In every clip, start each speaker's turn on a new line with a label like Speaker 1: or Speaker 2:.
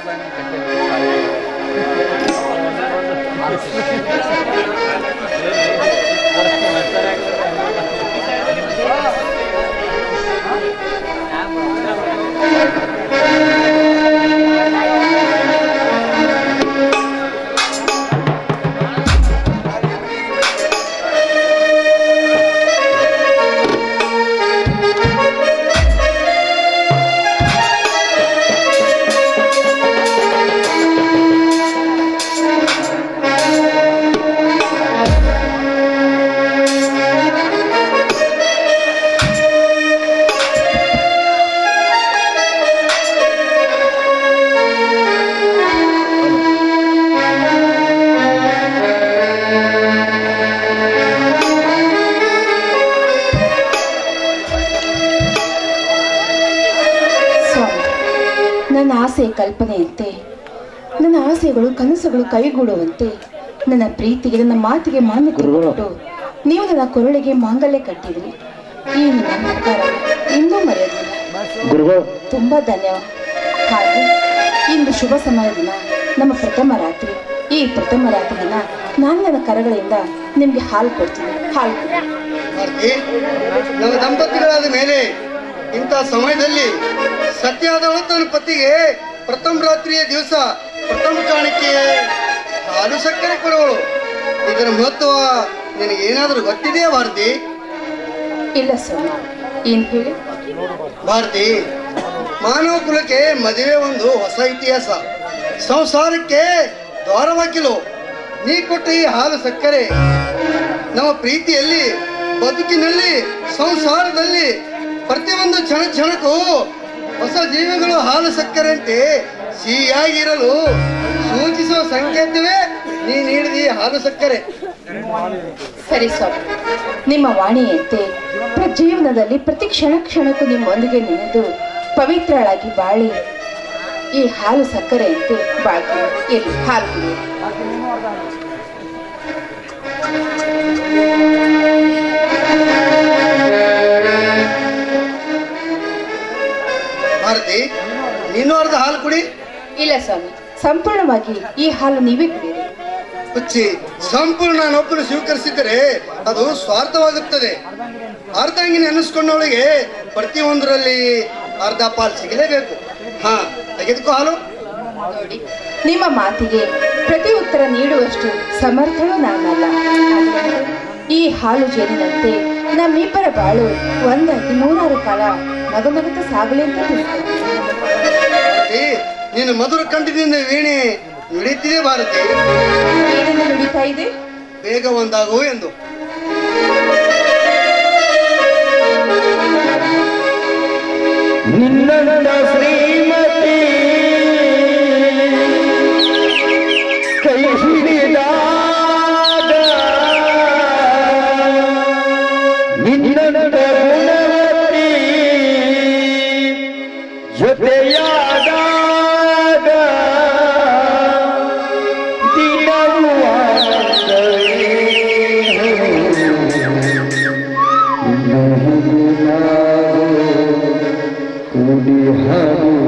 Speaker 1: ಸ್ವಾಮಿ ನನ್ನ ಆಸೆ ಕಲ್ಪನೆಯಂತೆ ನನ್ನ ಆಸೆಗಳು ಕನಸುಗಳು ಕೈಗೂಡುವಂತೆ ನನ್ನ ಪ್ರೀತಿಗೆ ನನ್ನ ಮಾತಿಗೆ ಮಾನ್ಯತೆ ಕೊಟ್ಟು ನೀವು ನನ್ನ ಕೊರಳಿಗೆ ಮಾಂಗಲ್ಯ ಕಟ್ಟಿದ್ರಿ ಈ ನಿಮ್ಮ ನಿರ್ಧಾರ ಇನ್ನೂ ಮರೆಯೋದಿಲ್ಲ
Speaker 2: ಗುರುಗಳು
Speaker 1: ತುಂಬಾ ಧನ್ಯವಾದ ಹಾಗೆ ಇಂದು ಶುಭ ಸಮಯ ದಿನ ನಮ್ಮ ಪ್ರಥಮ ರಾತ್ರಿ ಈ ಪ್ರಥಮ ರಾತ್ರಿ ದಿನ ನಾನು ನನ್ನ ಕರಗಳಿಂದ ನಿಮ್ಗೆ ಹಾಲು ಕೊಡ್ತೀನಿ ಹಾಲು ಕೊಡಿ.
Speaker 3: ಭಾರತಿ ನಮ್ಮ ದಂಪತಿಗಳಾದ ಮೇಲೆ ಇಂಥ ಸಮಯದಲ್ಲಿ ಸತ್ಯಾದವಳು ತನ್ನ ಪತಿಗೆ ಪ್ರಥಮ ರಾತ್ರಿಯ ದಿವಸ ಪ್ರಥಮ ಕಾಣಿಕೆ ಹಾಲು ಸಕ್ಕರೆ ಕೊಡುವಳು ಇದರ ಮಹತ್ವ ನಿನಗೆ ಏನಾದರೂ ಗೊತ್ತಿದೆಯಾ ಭಾರತಿ
Speaker 1: ಇಲ್ಲ ಸ್ವಾಮಿ ಏನ್ ಹೇಳಿ
Speaker 3: ಭಾರತಿ ಮಾನವ ಕುಲಕ್ಕೆ ಮದುವೆ ಒಂದು ಹೊಸ ಇತಿಹಾಸ ಸಂಸಾರಕ್ಕೆ ದ್ವಾರವಾಕಿಲು ನೀ ಕೊಟ್ಟ ಈ ಹಾಲು ಸಕ್ಕರೆ ನಮ್ಮ ಪ್ರೀತಿಯಲ್ಲಿ ಬದುಕಿನಲ್ಲಿ ಸಂಸಾರದಲ್ಲಿ ಪ್ರತಿಯೊಂದು ಕ್ಷಣ ಕ್ಷಣಕ್ಕೂ ಹೊಸ ಜೀವಿಗಳು ಹಾಲು ಸಕ್ಕರೆಯಂತೆ ಸಿಹಿಯಾಗಿರಲು ಸೂಚಿಸುವ ಸಂಕೇತವೇ ನೀ ನೀಡಿದ ಈ ಹಾಲು ಸಕ್ಕರೆ
Speaker 1: ಸರಿ ಸ್ವಾಮಿ ನಿಮ್ಮ ವಾಣಿಯಂತೆ ಜೀವನದಲ್ಲಿ ಪ್ರತಿ ಕ್ಷಣ ಕ್ಷಣಕ್ಕೂ ನಿಮ್ಮೊಂದಿಗೆ ನೆನೆದು ಪವಿತ್ರಳಾಗಿ ಬಾಳಿ ಈ ಹಾಲು ಸಕ್ಕರೆಯಂತೆ ಬಾಳ್ತೀನಿ ಎಲ್ಲಿ ಹಾಲು ಕುಡಿ
Speaker 3: ಭಾರತಿ ನೀನು ಅರ್ಧ ಹಾಲು ಕುಡಿ
Speaker 1: ಇಲ್ಲ ಸ್ವಾಮಿ ಸಂಪೂರ್ಣವಾಗಿ ಈ ಹಾಲು ನೀವೇ ಕುಡಿಯಿರಿ
Speaker 3: ಹುಚ್ಚಿ ಸಂಪೂರ್ಣ ನಾನೊಬ್ಬನು ಸ್ವೀಕರಿಸಿದರೆ ಅದು ಸ್ವಾರ್ಥವಾಗುತ್ತದೆ ಅರ್ಧಾಂಗಿನಿ ಅನ್ನಿಸ್ಕೊಂಡವಳಿಗೆ ಪ್ರತಿಯೊಂದರಲ್ಲಿ ಅರ್ಧ ಪಾಲು ಸಿಗಲೇಬೇಕು ಹಾ ತೆಗೆದುಕೋ ಹಾಲು
Speaker 1: ನೋಡಿ ನಿಮ್ಮ ಮಾತಿಗೆ ಪ್ರತಿ ಉತ್ತರ ನೀಡುವಷ್ಟು ಸಮರ್ಥಳು ನಾನಲ್ಲ ಆದ್ದರಿಂದ ಈ ಹಾಲು ಜೇನಿನಂತೆ ನಮ್ಮಿಬ್ಬರ ಬಾಳು ಒಂದಾಗಿ ನೂರಾರು ಕಾಲ ನಗನಗುತ್ತ ಸಾಗಲಿ ಅಂತ ತಿಳಿಸ್ತೇನೆ.
Speaker 3: ಭಾರತಿ ನೀನು ಮಧುರ ಕಂಠದಿಂದ ವೀಣೆ ನುಡಿಯುತ್ತಿದೆ ಭಾರತಿ
Speaker 1: ಏನೇನು ನುಡಿತಾ ಇದೆ
Speaker 3: ಬೇಗ ಒಂದಾಗು ಎಂದು
Speaker 2: ನಿನ್ನಂದ ಶ್ರೀಮತಿ ಕೈ ಹಿಡಿದಾಗ ನಿನ್ನಂದ ಗುಣವತಿ ಜೊತೆಯಾದಾಗ ದಿನವೂ ಆನಂದವೇ. ಕೂಡಿ ಹಾಡು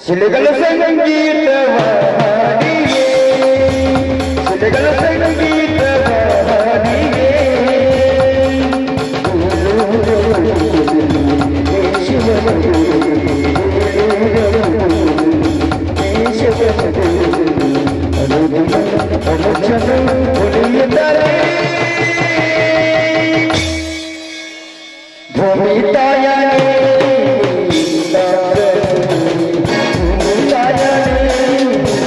Speaker 2: ಶಿಲೆಗಳ ಸಂಗೀತವ ಹಾಡಿಗೆ ಶಿಲೆಗಳ ಸಂಗೀತವ ಹಾಡಿಗೆ ಭೂಮಿ ತಾಯನೇ ಭೂಮಿ ತಾಯನೇ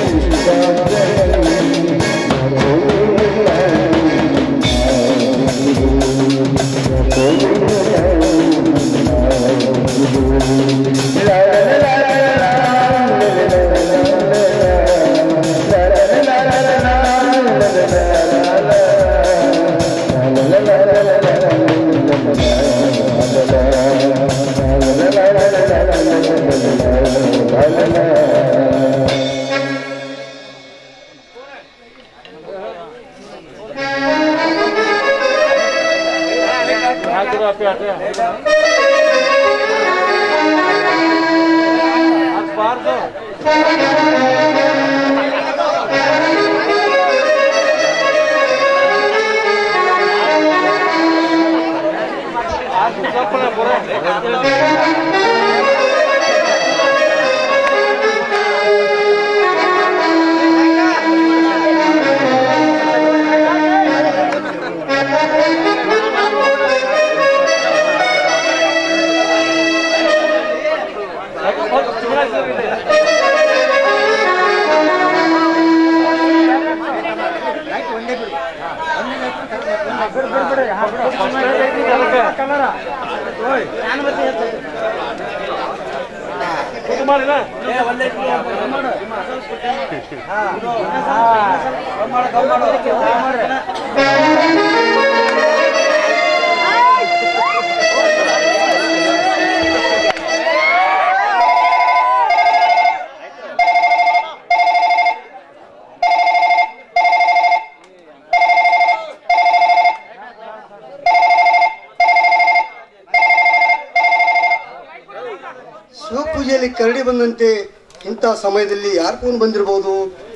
Speaker 3: ಶಿವಪೂಜೆಯಲ್ಲಿ ಕರಡಿ ಬಂದಂತೆ ಇಂಥ ಸಮಯದಲ್ಲಿ ಯಾರು ಫೋನ್ ಬಂದಿರಬಹುದು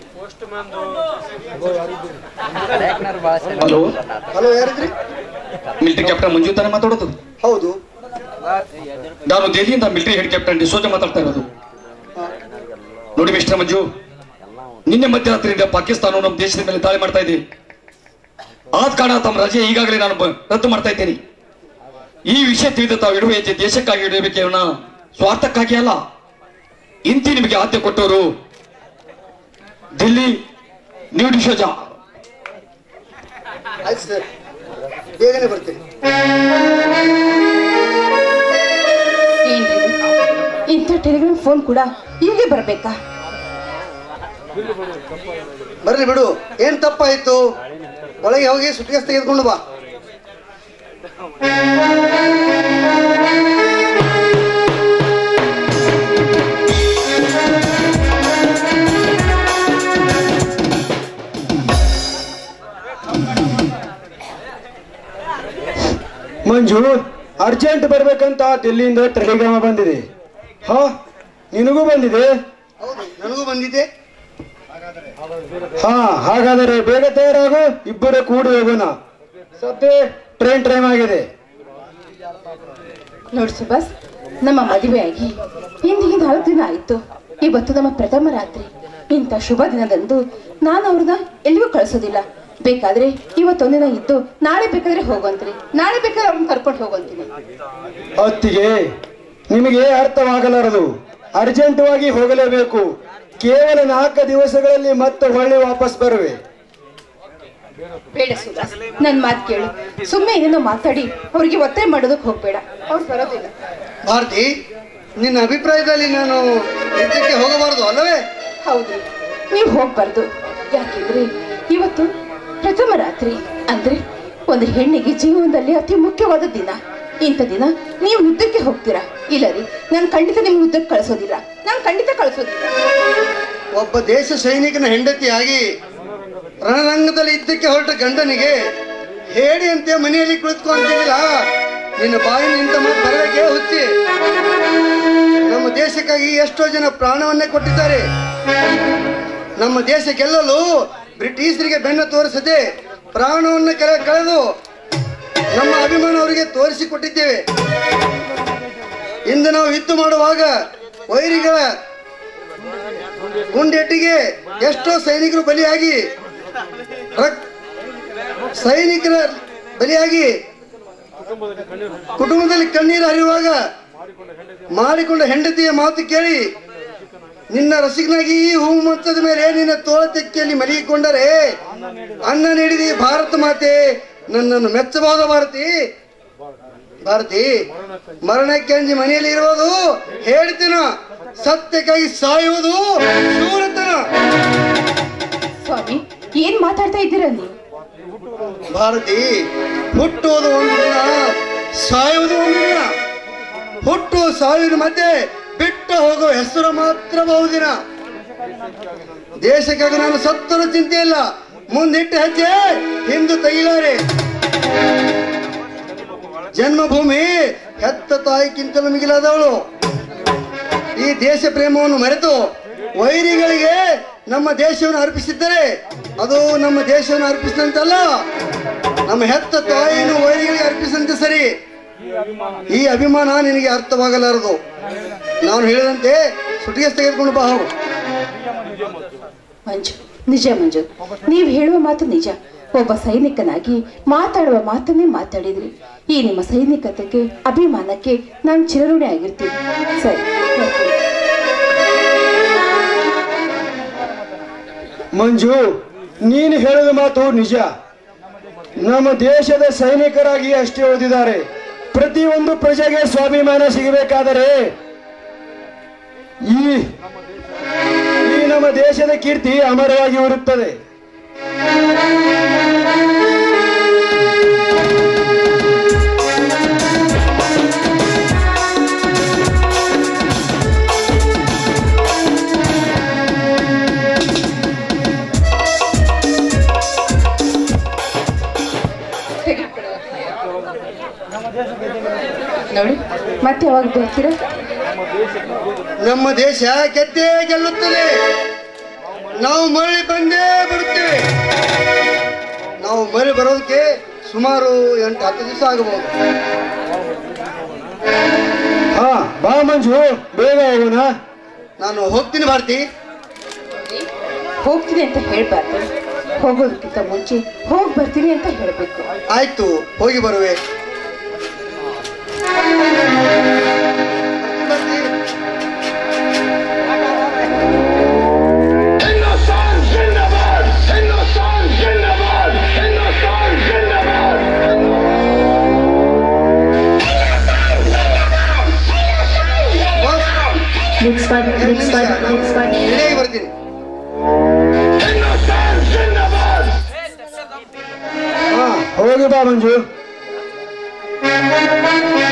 Speaker 4: ಹಲೋ
Speaker 3: ಹಲೋ ಯಾರಿದ್ರಿ
Speaker 4: ಮಿಲಿಟರಿ ಕ್ಯಾಪ್ಟನ್ ಮಂಜು ತಾನೇ ಮಾತಾಡೋದು
Speaker 3: ಹೌದು
Speaker 4: ನಾನು ದೆಹಲಿಯಿಂದ ಮಿಲಿಟರಿ ಹೆಡ್ ಕ್ಯಾಪ್ಟನ್ ಡಿಸೋಜ ಮಾತಾಡ್ತಾ ಇರೋದು ನೋಡಿ ಮಿಸ್ಟರ್ ಮಂಜು ನಿನ್ನೆ ಮಧ್ಯರಾತ್ರಿಯಿಂದ ಪಾಕಿಸ್ತಾನವು ನಮ್ಮ ದೇಶದ ಮೇಲೆ ದಾಳಿ ಮಾಡ್ತಾ ಇದೆ ಆದ ಕಾರಣ ತಮ್ಮ ರಜೆ ಈಗಾಗಲೇ ನಾನು ಬ- ರದ್ದು ಮಾಡ್ತಾ ಇದ್ದೇನೆ ಈ ವಿಷಯ ತಿಳಿದು ತಾವು ಇಡುವ ಹೆಜ್ಜೆ ದೇಶಕ್ಕಾಗಿ ಇಡಬೇಕೆ ಸ್ವಾರ್ಥಕ್ಕಾಗಿ ಅಲ್ಲ ಇಂತಿ ನಿಮಗೆ ಆದ್ಯ ಕೊಟ್ಟವರು ದಿಲ್ಲಿ ನ್ಯೂ ಡಿಸೋಜಾ
Speaker 3: ಆಯ್ತು ಸರ್ ಬೇಗನೆ ಬರ್ತೀನಿ
Speaker 1: ಏನ್ರಿ ಇದು? ಇಂಥ ಟೆಲಿಗ್ರಾಮ್ ಫೋನ್ ಕೂಡ ಇಲ್ಲಿಗೆ ಬರ್ಬೇಕಾ
Speaker 3: ಬರ್ಲಿ ಬಿಡು ಏನ್ ತಪ್ಪಾಯ್ತು ಒಳಗೆ ಹೋಗಿ ಸುಟ್ಕೇಸ್ ತೆಗೆದುಕೊಂಡು ಬಾ
Speaker 5: ಮಂಜು ಅರ್ಜೆಂಟ್ ಬರ್ಬೇಕಂತ ದಿಲ್ಲಿಯಿಂದ ಟೆಲಿಗ್ರಾಮ ಬಂದಿದೆ ಹಾ ನಿನಗೂ ಬಂದಿದೆ
Speaker 3: ಹೌದು ನನಗೂ ಬಂದಿದೆ
Speaker 5: ಹಾ ಹಾಗಾದರೆ ಬೇಗ ತಯಾರಾಗು ಇಬ್ಬರೇ ಕೂಡಿ ಹೋಗೋಣ ಸದ್ಯ ಟ್ರೈನ್ ಟೈಮ್ ಆಗಿದೆ
Speaker 1: ನೋಡಿ ಸುಭಾಸ್ ನಮ್ಮ ಮದುವೆಯಾಗಿ ಇಂದಿಗೆ ನಾಲ್ಕು ದಿನ ಆಯ್ತು ಇವತ್ತು ನಮ್ಮ ಪ್ರಥಮ ರಾತ್ರಿ ಇಂಥ ಶುಭ ದಿನದಂದು ನಾನು ಅವ್ರನ್ನ ಎಲ್ಲಿಗೂ ಕಳಿಸೋದಿಲ್ಲ ಬೇಕಾದ್ರೆ ಇವತ್ತೊಂದಿನ ಇದ್ದು ನಾಳೆ ಬೇಕಾದ್ರೆ ಹೋಗಂತ್ರಿ ನಾಳೆ ಬೇಕಾದ್ರೆ ಅವ್ರನ್ನ ಕರ್ಕೊಂಡು ಹೋಗಂತೀನಿ
Speaker 5: ಹೊತ್ತಿಗೆ ನಿಮಗೆ ಅರ್ಥವಾಗಲಾರದು ಅರ್ಜೆಂಟವಾಗಿ ಹೋಗಲೇಬೇಕು ಕೇವಲ ನಾಲ್ಕು ದಿವಸಗಳಲ್ಲಿ ಮತ್ತೆ ಹೊಳ್ಳಿ ವಾಪಸ್ ಬರುವೆ
Speaker 1: ಬೇಡ ಸುಭಾಸ್ ನನ್ ಮಾತು ಕೇಳು ಸುಮ್ಮನೆ ಏನೇನೋ ಮಾತಾಡಿ ಅವ್ರಿಗೆ ಒತ್ತಾಯ ಮಾಡೋದಕ್ಕೆ ಹೋಗ್ಬೇಡ ಅವ್ರು ಬರೋದಿಲ್ಲ
Speaker 3: ಭಾರತಿ ನಿನ್ನ ಅಭಿಪ್ರಾಯದಲ್ಲಿ ನಾನು ಯುದ್ಧಕ್ಕೆ ಹೋಗಬಾರದು ಅಲ್ಲವೇ
Speaker 1: ಹೌದು ನೀವು ಹೋಗ್ಬಾರ್ದು ಯಾಕೆಂದ್ರೆ ಇವತ್ತು ಪ್ರಥಮ ರಾತ್ರಿ ಅಂದ್ರೆ ಒಂದು ಹೆಣ್ಣಿಗೆ ಜೀವನದಲ್ಲಿ ಅತಿ ಮುಖ್ಯವಾದ ದಿನ ಇಂಥ ದಿನ ನೀವು ಯುದ್ಧಕ್ಕೆ ಹೋಗ್ತೀರಾ ಇಲ್ಲ ರೀ ನಾನು ಖಂಡಿತ ನಿಮ್ಗೆ ಯುದ್ಧಕ್ಕೆ ಕಳಿಸೋದಿಲ್ಲ ನಾನು ಖಂಡಿತ ಕಳಿಸೋದಿಲ್ಲ
Speaker 3: ಒಬ್ಬ ದೇಶ ಸೈನಿಕನ ಹೆಂಡತಿಯಾಗಿ ರಣರಂಗದಲ್ಲಿ ಯುದ್ಧಕ್ಕೆ ಹೊರಟ ಗಂಡನಿಗೆ ಹೇಳಿ ಅಂತೆ ಮನೆಯಲ್ಲಿ ಕುಳಿತುಕೊ ಅಂತಿಲ್ಲ ನಿನ್ನ ಬಾಯಿ ನಿಂತ ಮಾತು ಬರಬೇಕೇ ಹುಚ್ಚಿ ನಮ್ಮ ದೇಶಕ್ಕಾಗಿ ಎಷ್ಟೋ ಜನ ಪ್ರಾಣವನ್ನೇ ಕೊಟ್ಟಿದ್ದಾರೆ ನಮ್ಮ ದೇಶ ಗೆಲ್ಲಲು ಬ್ರಿಟಿಷರಿಗೆ ಬೆನ್ನ ತೋರಿಸದೆ ಪ್ರಾಣವನ್ನು ಕೆಳ ಕಳೆದು ನಮ್ಮ ಅಭಿಮಾನ ಅವರಿಗೆ ತೋರಿಸಿಕೊಟ್ಟಿದ್ದೇವೆ ಇಂದು ನಾವು ಯುದ್ಧ ಮಾಡುವಾಗ ವೈರಿಗಳ ಗುಂಡೆಟ್ಟಿಗೆ ಎಷ್ಟೋ ಸೈನಿಕರು ಬಲಿಯಾಗಿ ರಕ್- ಸೈನಿಕರ ಬಲಿಯಾಗಿ ಕುಟುಂಬದಲ್ಲಿ ಕಣ್ಣೀರು ಹರಿಯುವಾಗ ಮಾಡಿಕೊಂಡ ಹೆಂಡತಿಯ ಮಾತು ಕೇಳಿ ನಿನ್ನ ರಸಿಕನಾಗಿ ಈ ಹೂ ಮಂಚದ ಮೇಲೆ ನಿನ್ನ ತೋಳ ತೆಕ್ಕಿಯಲ್ಲಿ ಮಲಗಿಕೊಂಡರೆ ಅನ್ನ ನೀಡಿದಿ ಭಾರತ ಮಾತೆ ನನ್ನನ್ನು ಮೆಚ್ಚಬಹುದ ಭಾರತಿ ಭಾರತಿ ಮರಣಕ್ಕೆ ಅಂಜಿ ಮನೆಯಲ್ಲಿ ಇರುವುದು ಹೇಳ್ತೀನ ಸತ್ಯಕ್ಕಾಗಿ ಸಾಯುವುದು ಶೂರತನ
Speaker 1: ಸ್ವಾಮಿ ಏನ್ ಮಾತಾಡ್ತಾ ಇದ್ದೀರಾ ನೀವು
Speaker 3: ಭಾರತಿ ಹುಟ್ಟುವುದು ಒಂದು ದಿನ ಸಾಯುವುದು ಒಂದು ದಿನ ಹುಟ್ಟು ಸಾವಿನ ಮಧ್ಯೆ ಬಿಟ್ಟು ಹೋಗುವ ಹೆಸರು ಮಾತ್ರ ಬಹುದಿನ ದೇಶಕ್ಕಾಗಿ ನಾನು ಸತ್ತರೂ ಚಿಂತೆ ಇಲ್ಲ ಮುಂದಿಟ್ಟು ಹೆಜ್ಜೆ ಹಿಂದು ತೆಗಿಲಾರೆ ಜನ್ಮಭೂಮಿ ಹೆತ್ತ ತಾಯಿಗಿಂತಲೂ ಮಿಗಿಲಾದವಳು ಈ ದೇಶ ಪ್ರೇಮವನ್ನು ಮರೆತು ವೈರಿಗಳಿಗೆ ನಮ್ಮ ದೇಶವನ್ನು ಅರ್ಪಿಸಿದ್ದರೆ ಅದು ನಮ್ಮ ದೇಶವನ್ನು ಅರ್ಪಿಸಿದಂತಲ್ಲ ನಮ್ಮ ಹೆತ್ತ ತಾಯಿಯನ್ನು ವೈರಿಗಳಿಗೆ ಅರ್ಪಿಸಿದಂತೆ ಸರಿ ಈ ಅಭಿಮಾನ ನಿನಗೆ ಅರ್ಥವಾಗಲಾರದು ನಾನು ಹೇಳಿದಂತೆ ಸುಟಿಗೆ ತೆಗೆದುಕೊಂಡು ಬಾ ಹೋಗು
Speaker 1: ಮಂಜು ನಿಜ ಮಂಜು ನೀವು ಹೇಳುವ ಮಾತು ನಿಜ ಒಬ್ಬ ಸೈನಿಕನಾಗಿ ಮಾತಾಡುವ ಮಾತನ್ನೇ ಮಾತಾಡಿದ್ರಿ ಈ ನಿಮ್ಮ ಸೈನಿಕತೆಗೆ ಅಭಿಮಾನಕ್ಕೆ ನಾನು ಚಿರಋಣಿ ಆಗಿರ್ತೀನಿ ಸರಿ ಬರ್ತೀನಿ.
Speaker 5: ಮಂಜು ನೀನು ಹೇಳಿದ ಮಾತು ನಿಜ ನಮ್ಮ ದೇಶದ ಸೈನಿಕರಾಗಿ ಅಷ್ಟೇ ಓದಿದ್ದಾರೆ ಪ್ರತಿಯೊಂದು ಪ್ರಜೆಗೆ ಸ್ವಾಭಿಮಾನ ಸಿಗಬೇಕಾದರೆ ಈ ಈ ನಮ್ಮ ದೇಶದ ಕೀರ್ತಿ ಅಮರವಾಗಿ ಉರುತ್ತದೆ
Speaker 1: ನೋಡಿ ಮತ್ತೆ ಯಾವಾಗ ಬರ್ತೀರಾ
Speaker 3: ನಮ್ಮ ದೇಶ ಗೆದ್ದೇ ಗೆಲ್ಲುತ್ತದೆ ನಾವು ಮರಳಿ ಬಂದೇ ಬರುತ್ತೇವೆ ನಾವು ಮರಳಿ ಬರೋದಕ್ಕೆ ಸುಮಾರು ಎಂಟು ಹತ್ತು ದಿವಸ ಆಗಬಹುದು
Speaker 5: ಹಾ ಬಾ ಮಂಜು ಬೇಗ ಹೋಗೋಣ
Speaker 3: ನಾನು ಹೋಗ್ತೀನಿ ಭಾರತಿ
Speaker 1: ಹೋಗ್ತೀನಿ ಅಂತ ಹೇಳ್ಬಾರ್ದು ಹೋಗೋದಕ್ಕಿಂತ ಮುಂಚೆ ಹೋಗಿ ಬರ್ತೀನಿ ಅಂತ ಹೇಳ್ಬೇಕು
Speaker 3: ಆಯ್ತು ಹೋಗಿ ಬರುವೆ ಬರ್ತೀನಿ.
Speaker 2: Hindustan Zindabad! Hindustan Zindabad! Hindustan Zindabad!
Speaker 3: Boss,
Speaker 6: Next one,
Speaker 3: ಎರಡು
Speaker 6: next
Speaker 3: ನಿಮಿಷ.
Speaker 6: one, next one.
Speaker 3: ರೆಡಿಯಾಗಿ ಬರ್ತೀನಿ
Speaker 2: Hindustan Zindabad!
Speaker 5: ಹಾ ಹೋಗಿ ಬಾ ಮಂಜು
Speaker 2: Hindustan